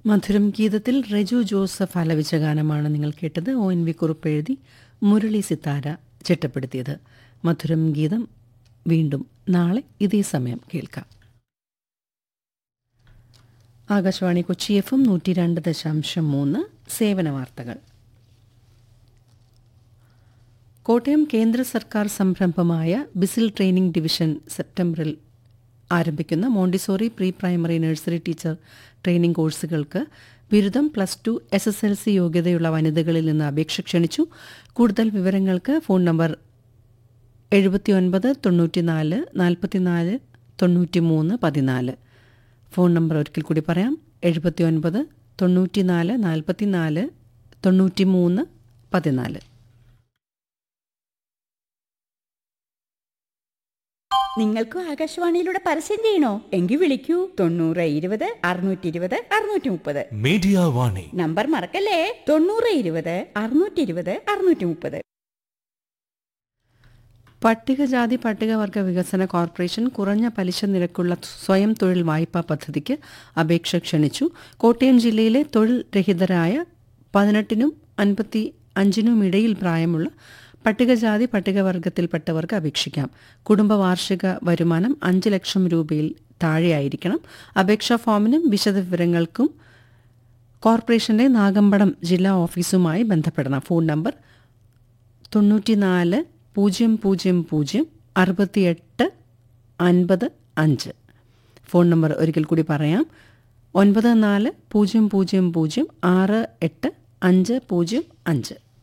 മധുരം ഗീതത്തിൽ റെജു ജോസഫ് ആലപിച്ച ഗാനമാണ് നിങ്ങൾ കേട്ടത് ഒ എൻ വി കുറുപ്പ് എഴുതി മുരളി സിത്താര ചിട്ടപ്പെടുത്തിയത് മധുരം ഗീതം വീണ്ടും നാളെ ഇതേ സമയം കേൾക്കാം ആകാശവാണി കൊച്ചി എഫ് എം നൂറ്റി രണ്ട് ദശാംശം മൂന്ന് സേവന വാർത്തകൾ കോട്ടയം കേന്ദ്ര സർക്കാർ സംരംഭമായ ബിസിൽ ട്രെയിനിംഗ് ഡിവിഷൻ സെപ്റ്റംബറിൽ ആരംഭിക്കുന്ന montessori pre primary nursery teacher training കോഴ്സുകൾക്ക് ബിരുദം plus two S S L C യോഗ്യതയുള്ള വനിതകളിൽ നിന്ന് അപേക്ഷ ക്ഷണിച്ചു കൂടുതൽ വിവരങ്ങൾക്ക് ഫോൺ നമ്പർ എഴുപത്തി ഒൻപത് തൊണ്ണൂറ്റിനാല് നാൽപ്പത്തിനാല് തൊണ്ണൂറ്റി മൂന്ന് പതിനാല് ഫോൺ നമ്പർ ഒരിക്കൽ കൂടി പറയാം എഴുപത്തി ഒൻപത് തൊണ്ണൂറ്റിനാല് നാൽപ്പത്തിനാല് തൊണ്ണൂറ്റി മൂന്ന് പതിനാല് നിങ്ങൾക്കും ആകാശവാണിയിലൂടെ പരസ്യം ചെയ്യണോ എങ്കിൽ വിളിക്കൂ തൊണ്ണൂറ് ഇരുപത് അറുന്നൂറ്റി ഇരുപത് അറുന്നൂറ്റി മുപ്പത് മീഡിയ വാണി നമ്പർ മറക്കല്ലേ തൊണ്ണൂറ് ഇരുപത് അറുന്നൂറ്റി ഇരുപത് അറുന്നൂറ്റി മുപ്പത് പട്ടികജാതി പട്ടികവർഗ വികസന കോർപ്പറേഷൻ കുറഞ്ഞ പലിശ നിരക്കുള്ള സ്വയം തൊഴിൽ വായ്പാ പദ്ധതിക്ക് അപേക്ഷ ക്ഷണിച്ചു കോട്ടയം ജില്ലയിലെ തൊഴിൽ രഹിതരായ പതിനെട്ടിനും അൻപത്തി അഞ്ചിനും ഇടയിൽ പ്രായമുള്ള പട്ടികജാതി പട്ടികവർഗത്തിൽപ്പെട്ടവർക്ക് അപേക്ഷിക്കാം കുടുംബ വാർഷിക വരുമാനം അഞ്ച് ലക്ഷം രൂപയിൽ താഴെയായിരിക്കണം അപേക്ഷാ ഫോമിനും വിശദവിവരങ്ങൾക്കും കോർപ്പറേഷന്റെ നാഗമ്പടം ജില്ലാ ഓഫീസുമായി ബന്ധപ്പെടണം ഫോൺ നമ്പർ തൊണ്ണൂറ്റിനാല് പൂജ്യം പൂജ്യം പൂജ്യം അറുപത്തിയെട്ട് അൻപത് അഞ്ച് ഫോൺ നമ്പർ ഒരിക്കൽ കൂടി പറയാം ഒൻപത് നാല് പൂജ്യം പൂജ്യം പൂജ്യം ആറ് എട്ട് അഞ്ച് പൂജ്യം അഞ്ച്